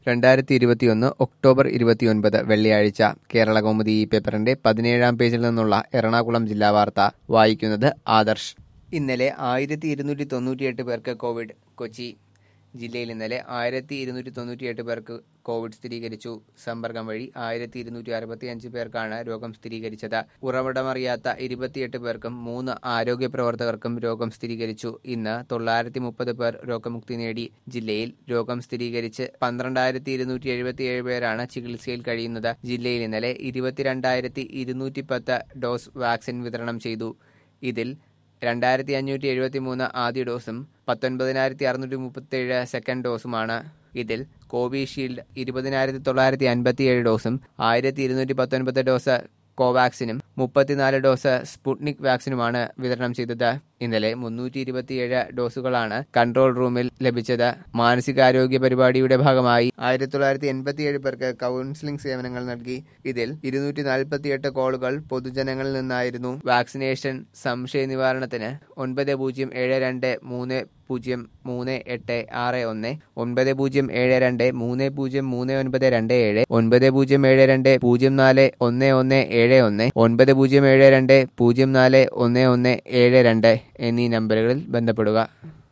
രണ്ടായിരത്തി ഇരുപത്തിയൊന്ന് ഒക്ടോബർ ഇരുപത്തിയൊൻപത് വെള്ളിയാഴ്ച കേരള കൗമുദി ഈ പേപ്പറിന്റെ പതിനേഴാം പേജിൽ നിന്നുള്ള എറണാകുളം ജില്ലാ വാർത്ത വായിക്കുന്നത് ആദർശ് ഇന്നലെ ആയിരത്തി ഇരുന്നൂറ്റി തൊണ്ണൂറ്റിയെട്ട് പേർക്ക് കോവിഡ് കൊച്ചി ജില്ലയിൽ ഇന്നലെ ആയിരത്തി ഇരുന്നൂറ്റി തൊണ്ണൂറ്റിയെട്ട് പേർക്ക് കോവിഡ് സ്ഥിരീകരിച്ചു സമ്പർക്കം വഴി ആയിരത്തി ഇരുന്നൂറ്റി അറുപത്തി അഞ്ച് പേർക്കാണ് രോഗം സ്ഥിരീകരിച്ചത് ഉറവിടമറിയാത്ത ഇരുപത്തിയെട്ട് പേർക്കും മൂന്ന് ആരോഗ്യ പ്രവർത്തകർക്കും രോഗം സ്ഥിരീകരിച്ചു ഇന്ന് തൊള്ളായിരത്തി മുപ്പത് പേർ രോഗമുക്തി നേടി ജില്ലയിൽ രോഗം സ്ഥിരീകരിച്ച് പന്ത്രണ്ടായിരത്തി ഇരുന്നൂറ്റി എഴുപത്തിയേഴ് പേരാണ് ചികിത്സയിൽ കഴിയുന്നത് ജില്ലയിൽ ഇന്നലെ ഇരുപത്തിരണ്ടായിരത്തി ഇരുന്നൂറ്റി പത്ത് ഡോസ് വാക്സിൻ വിതരണം ചെയ്തു ഇതിൽ രണ്ടായിരത്തി അഞ്ഞൂറ്റി എഴുപത്തി മൂന്ന് ആദ്യ ഡോസും പത്തൊൻപതിനായിരത്തി അറുന്നൂറ്റി മുപ്പത്തേഴ് സെക്കൻഡ് ഡോസുമാണ് ഇതിൽ കോവിഷീൽഡ് ഇരുപതിനായിരത്തി തൊള്ളായിരത്തി അൻപത്തിയേഴ് ഡോസും ആയിരത്തി ഇരുന്നൂറ്റി പത്തൊൻപത് ഡോസ് കോവാക്സിനും മുപ്പത്തിനാല് ഡോസ് സ്പുട്നിക് വാക്സിനുമാണ് വിതരണം ചെയ്തത് ഇന്നലെ മുന്നൂറ്റി ഇരുപത്തിയേഴ് ഡോസുകളാണ് കൺട്രോൾ റൂമിൽ ലഭിച്ചത് മാനസികാരോഗ്യ പരിപാടിയുടെ ഭാഗമായി ആയിരത്തി തൊള്ളായിരത്തി എൺപത്തിയേഴ് പേർക്ക് കൗൺസിലിംഗ് സേവനങ്ങൾ നൽകി ഇതിൽ ഇരുന്നൂറ്റി നാൽപ്പത്തിയെട്ട് കോളുകൾ പൊതുജനങ്ങളിൽ നിന്നായിരുന്നു വാക്സിനേഷൻ സംശയ നിവാരണത്തിന് ഒൻപത് പൂജ്യം ഏഴ് രണ്ട് മൂന്ന് പൂജ്യം മൂന്ന് എട്ട് ആറ് ഒന്ന് ഒൻപത് പൂജ്യം ഏഴ് രണ്ട് മൂന്ന് പൂജ്യം മൂന്ന് ഒൻപത് രണ്ട് ഏഴ് ഒൻപത് പൂജ്യം ഏഴ് രണ്ട് പൂജ്യം നാല് ഒന്ന് ഒന്ന് ഏഴ് ഒന്ന് ഒൻപത് പൂജ്യം ഏഴ് രണ്ട് പൂജ്യം നാല് ഒന്ന് ഒന്ന് ഏഴ് രണ്ട് എന്നീ നമ്പറുകളിൽ ബന്ധപ്പെടുക